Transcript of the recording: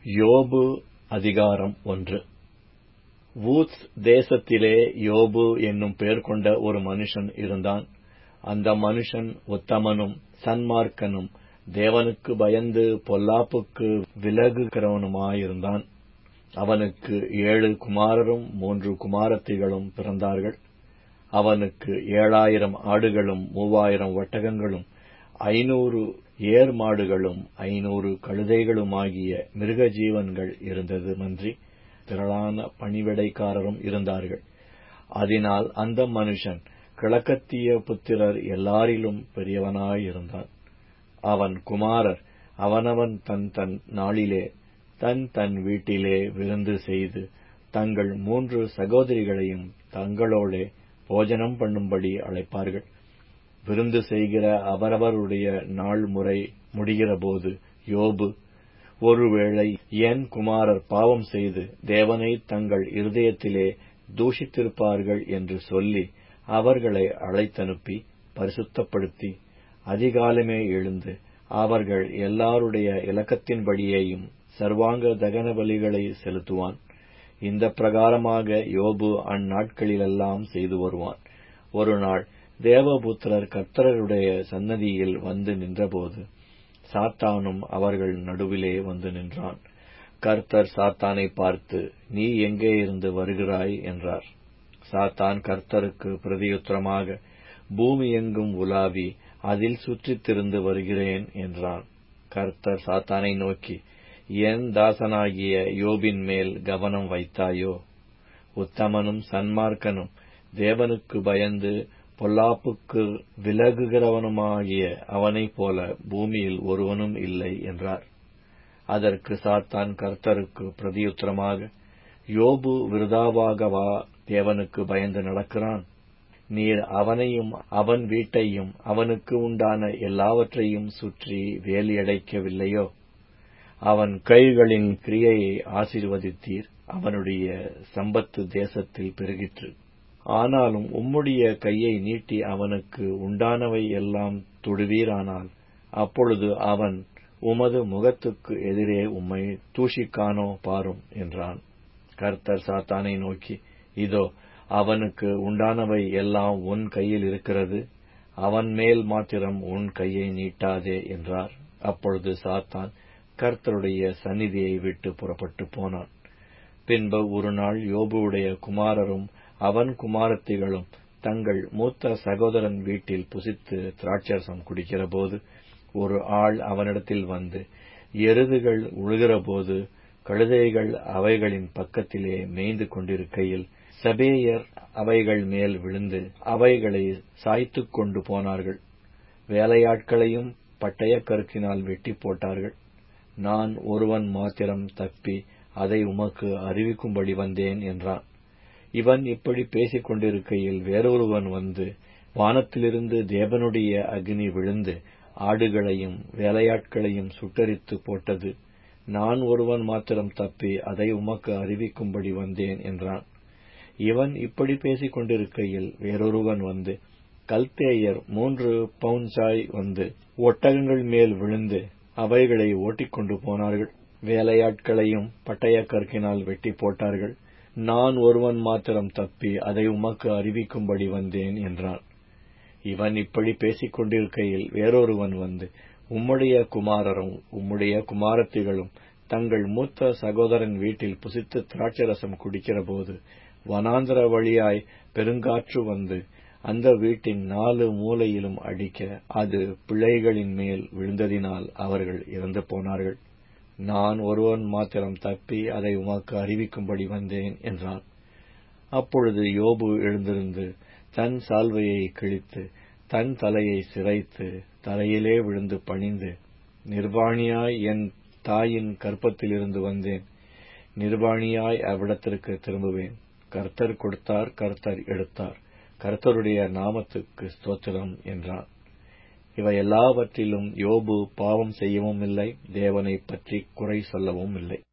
யோபு அதிகாரம் ஒன்று ஊத்ஸ் தேசத்திலே யோபு என்னும் பெயர் கொண்ட ஒரு மனுஷன் இருந்தான் அந்த மனுஷன் உத்தமனும் சன்மார்க்கனும் தேவனுக்கு பயந்து பொல்லாப்புக்கு விலகுகிறவனுமாயிருந்தான் அவனுக்கு ஏழு குமாரரும் மூன்று குமாரத்திகளும் பிறந்தார்கள் அவனுக்கு ஏழாயிரம் ஆடுகளும் மூவாயிரம் ஒட்டகங்களும் ஐநூறு ஏர் மாடுகளும் ஐநூறு கழுதைகளுமாகிய மிருக ஜீவன்கள் இருந்தது மன்றி திரளான பணிவிடைக்காரரும் இருந்தார்கள் அதனால் அந்த மனுஷன் கிழக்கத்திய புத்திரர் எல்லாரிலும் பெரியவனாயிருந்தான் அவன் குமாரர் அவனவன் தன் தன் நாளிலே தன் தன் வீட்டிலே விருந்து செய்து தங்கள் மூன்று சகோதரிகளையும் தங்களோடே போஜனம் பண்ணும்படி அழைப்பார்கள் விருந்து செய்கிற அவரவருடைய நாள் முறை முடிகிறபோது யோபு ஒருவேளை என் குமாரர் பாவம் செய்து தேவனை தங்கள் இருதயத்திலே தூஷித்திருப்பார்கள் என்று சொல்லி அவர்களை அழைத்தனுப்பி பரிசுத்தப்படுத்தி அதிகாலமே எழுந்து அவர்கள் எல்லாருடைய இலக்கத்தின்படியேயும் சர்வாங்க தகன பலிகளை செலுத்துவான் இந்த பிரகாரமாக யோபு அந்நாட்களிலெல்லாம் செய்து வருவான் ஒரு நாள் தேவபுத்திரர் கர்த்தருடைய சன்னதியில் வந்து நின்றபோது சாத்தானும் அவர்கள் நடுவிலே வந்து நின்றான் கர்த்தர் சாத்தானை பார்த்து நீ எங்கே இருந்து வருகிறாய் என்றார் சாத்தான் கர்த்தருக்கு பிரதியுத்தரமாக பூமி எங்கும் உலாவி அதில் சுற்றித் திருந்து வருகிறேன் என்றான் கர்த்தர் சாத்தானை நோக்கி என் தாசனாகிய யோபின் மேல் கவனம் வைத்தாயோ உத்தமனும் சன்மார்க்கனும் தேவனுக்கு பயந்து பொல்லாப்புக்கு விலகுகிறவனுமாகிய அவனைப் போல பூமியில் ஒருவனும் இல்லை என்றார் அதற்கு சாத்தான் கர்த்தருக்கு பிரதியுத்தரமாக யோபு விருதாவாகவா தேவனுக்கு பயந்து நடக்கிறான் நீர் அவனையும் அவன் வீட்டையும் அவனுக்கு உண்டான எல்லாவற்றையும் சுற்றி வேலியடைக்கவில்லையோ அவன் கைகளின் கிரியையை ஆசீர்வதித்தீர் அவனுடைய சம்பத்து தேசத்தில் பெருகிற்று ஆனாலும் உம்முடைய கையை நீட்டி அவனுக்கு உண்டானவை எல்லாம் தொடுவீரானால் அப்பொழுது அவன் உமது முகத்துக்கு எதிரே உம்மை தூஷிக்கானோ பாரும் என்றான் கர்த்தர் சாத்தானை நோக்கி இதோ அவனுக்கு உண்டானவை எல்லாம் உன் கையில் இருக்கிறது அவன் மேல் மாத்திரம் உன் கையை நீட்டாதே என்றார் அப்பொழுது சாத்தான் கர்த்தருடைய சந்நிதியை விட்டு புறப்பட்டு போனான் பின்பு ஒரு நாள் யோபுவுடைய குமாரரும் அவன் குமாரத்திகளும் தங்கள் மூத்த சகோதரன் வீட்டில் புசித்து திராட்சரசம் குடிக்கிறபோது ஒரு ஆள் அவனிடத்தில் வந்து எருதுகள் உழுகிறபோது கழுதைகள் அவைகளின் பக்கத்திலே மேய்ந்து கொண்டிருக்கையில் சபேயர் அவைகள் மேல் விழுந்து அவைகளை சாய்த்துக் கொண்டு போனார்கள் வேலையாட்களையும் பட்டய கருக்கினால் வெட்டி போட்டார்கள் நான் ஒருவன் மாத்திரம் தப்பி அதை உமக்கு அறிவிக்கும்படி வந்தேன் என்றான் இவன் இப்படி பேசிக் கொண்டிருக்கையில் வேறொருவன் வந்து வானத்திலிருந்து தேவனுடைய அக்னி விழுந்து ஆடுகளையும் வேலையாட்களையும் சுட்டரித்து போட்டது நான் ஒருவன் மாத்திரம் தப்பி அதை உமக்கு அறிவிக்கும்படி வந்தேன் என்றான் இவன் இப்படி பேசிக் கொண்டிருக்கையில் வேறொருவன் வந்து கல்தேயர் மூன்று பவுன்சாய் வந்து ஒட்டகங்கள் மேல் விழுந்து அவைகளை ஓட்டிக்கொண்டு போனார்கள் வேலையாட்களையும் பட்டய கற்கினால் வெட்டி போட்டார்கள் நான் ஒருவன் மாத்திரம் தப்பி அதை உமக்கு அறிவிக்கும்படி வந்தேன் என்றான் இவன் இப்படி பேசிக் கொண்டிருக்கையில் வேறொருவன் வந்து உம்முடைய குமாரரும் உம்முடைய குமாரத்திகளும் தங்கள் மூத்த சகோதரன் வீட்டில் புசித்து திராட்சரசம் குடிக்கிறபோது வனாந்திர வழியாய் பெருங்காற்று வந்து அந்த வீட்டின் நாலு மூலையிலும் அடிக்க அது பிள்ளைகளின் மேல் விழுந்ததினால் அவர்கள் இறந்து போனார்கள் நான் ஒருவன் மாத்திரம் தப்பி அதை உமக்கு அறிவிக்கும்படி வந்தேன் என்றான் அப்பொழுது யோபு எழுந்திருந்து தன் சால்வையை கிழித்து தன் தலையை சிரைத்து தலையிலே விழுந்து பணிந்து நிர்வாணியாய் என் தாயின் கற்பத்திலிருந்து வந்தேன் நிர்வாணியாய் அவ்விடத்திற்கு திரும்புவேன் கர்த்தர் கொடுத்தார் கர்த்தர் எடுத்தார் கர்த்தருடைய நாமத்துக்கு ஸ்தோத்திரம் என்றான் இவை எல்லாவற்றிலும் யோபு பாவம் செய்யவும் இல்லை தேவனை பற்றி குறை சொல்லவும் இல்லை